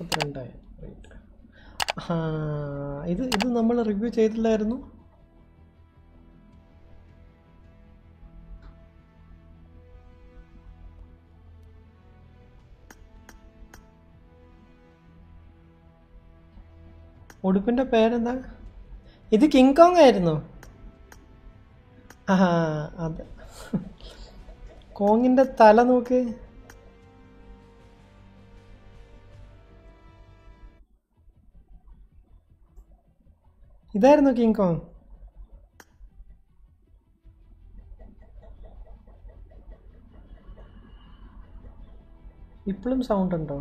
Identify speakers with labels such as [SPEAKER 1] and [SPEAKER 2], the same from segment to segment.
[SPEAKER 1] മുപ്പത്തിരണ്ടായി right ആ ഇത് ഇത് നമ്മൾ റിവ്യൂ ചെയ്തില്ലായിരുന്നു ഉടുപ്പിൻ്റെ പേരെന്താ ഇത് കിങ് കോങ് ആയിരുന്നോ ആ അത് കോങ്ങിൻ്റെ തല നോക്ക് ഇതായിരുന്നു കിങ് കോങ് ഇപ്പോഴും സൗണ്ട് ഉണ്ടോ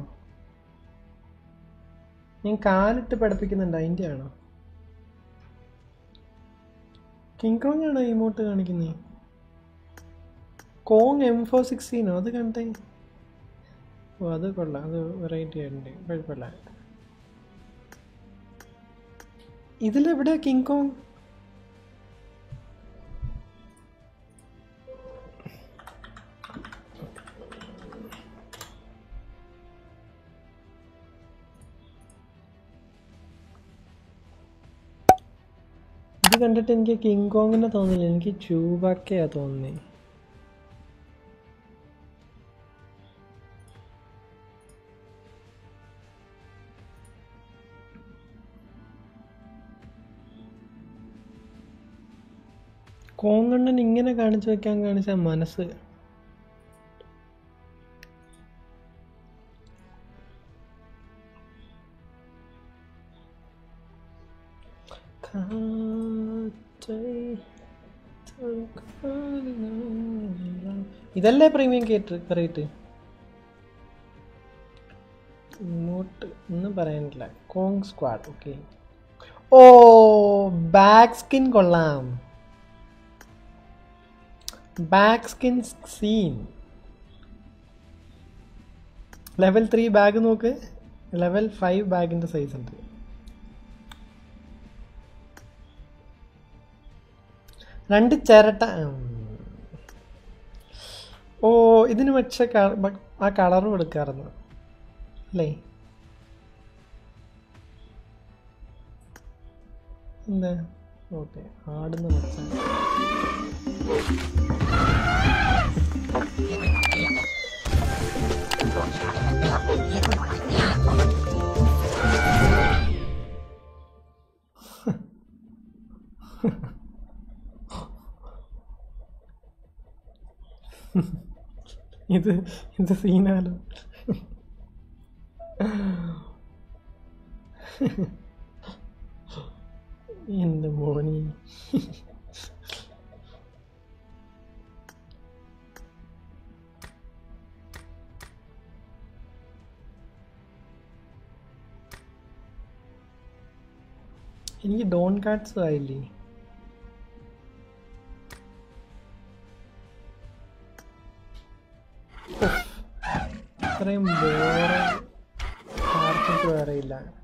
[SPEAKER 1] ഞാൻ കാലിട്ട് പഠിപ്പിക്കുന്നുണ്ട് അതിൻ്റെ ആണോ കിങ് കോങ് ആണോ ഇമോട്ട് കാണിക്കുന്നത് കോങ് എം ഫോർ സിക്സ്റ്റീനോ അത് കണ്ടേ ഓ അത് കൊള്ളാം അത് വെറൈറ്റി ആയിട്ടുണ്ട് കുഴപ്പമില്ല ഇതിലെവിടെയാ കിങ് കോങ് ഇത് കണ്ടിട്ട് എനിക്ക് കിങ് കോങ്ങിനെ തോന്നില്ല എനിക്ക് ചൂബാക്കയാ തോന്നി കോങ്ങണ്ണൻ ഇങ്ങനെ കാണിച്ചു വെക്കാൻ കാണിച്ച മനസ്സ് ഇതല്ലേ പ്രീമിയം കേട്ട് റേറ്റ് ഇങ്ങോട്ട് ഒന്നും പറയാനില്ല കോങ് സ്ക്വാഡ് ഓക്കെ ഓ ബാക്ക് സ്കിൻ കൊള്ളാം back skin scene level three bag നോക്ക് ലെവൽ ഫൈവ് ബാഗിൻ്റെ സൈസ് ഉണ്ട് രണ്ട് ചിരട്ട ഉം. ഓ ഇതിന് പക്ഷെ ക- ബ- ആ കളറും എടുക്കാറുണ്ട് അല്ലേ എന്താ ഓക്കെ ആടുന്ന മച്ച ഇത് ഇത് സീനാലോ എൻ്റെ മോനി എനിക്ക് ഡോൺ കാർഡ്സ് ആയില്ലേ ഇത്രയും ബോറ് ആർക്കും അറിയില്ല